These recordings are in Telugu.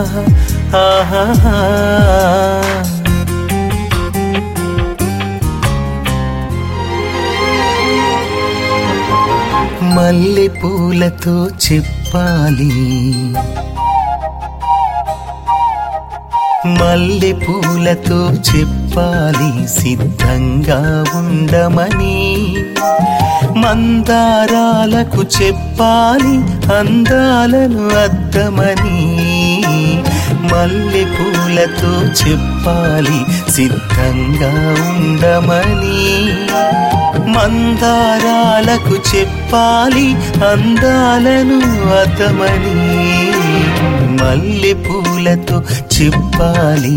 ఆహా మల్లె పూలతో చెప్పాలి మల్లె పూలతో చెప్పాలి సిద్ధంగా ఉండమని మందారాలకు చెప్పాలి అందాలను అద్దమని మల్లె పూలతో చెప్పాలి సిద్ధంగా ఉండమని మందారాలకు చెప్పాలి అందాలను అతమని మల్లె పూలతో చెప్పాలి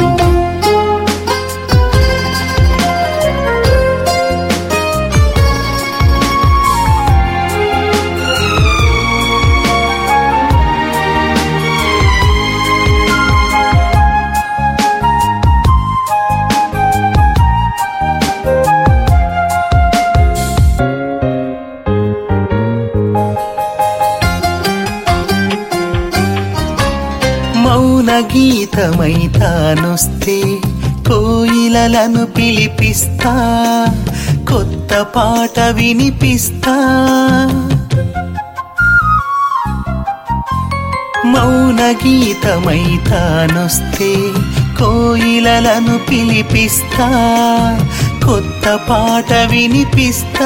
మౌన గీతమై తానొస్తే కోయిలలను పిలిపిస్తా కొత్త పాట వినిపిస్తా మౌన గీతమై తానొస్తే కోయిలలను పిలిపిస్తా కొత్త పాట వినిపిస్తా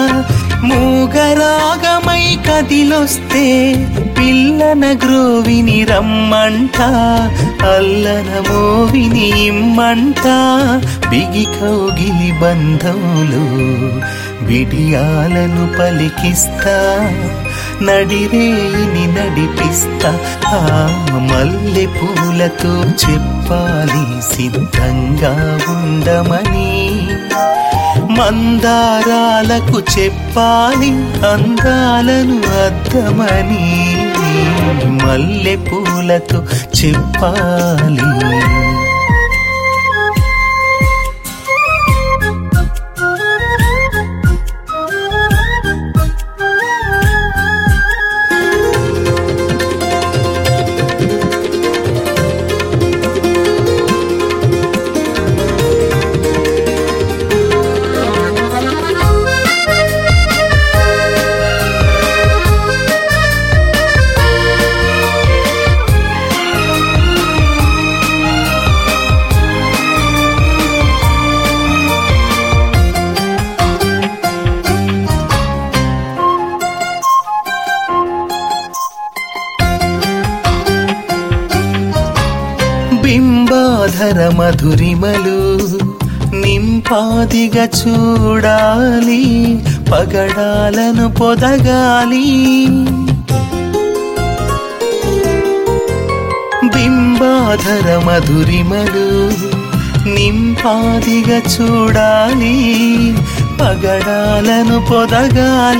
మూగరాగమై కదిలొస్తే పిల్లన గ్రోవిని రమ్మంట అల్లన మోవిని ఇమ్మంట బిగి కౌగిలి బంధంలో విడియాలను పలికిస్తా నడిరేయిని నడిపిస్తా ఆ మల్లె పూలతో చెప్పాలి సిద్ధంగా ఉండమని మందారాలకు చెప్పాలి అందాలను అద్దమని మల్లె పూలతో చెప్పాలి బింబాధర మధురిమలు నింపాదిగా చూడాలి పగడాలను పొదగాలి బింబాధర మధురిమలు నింపాదిగా చూడాలి పగడాలను పొదగాలి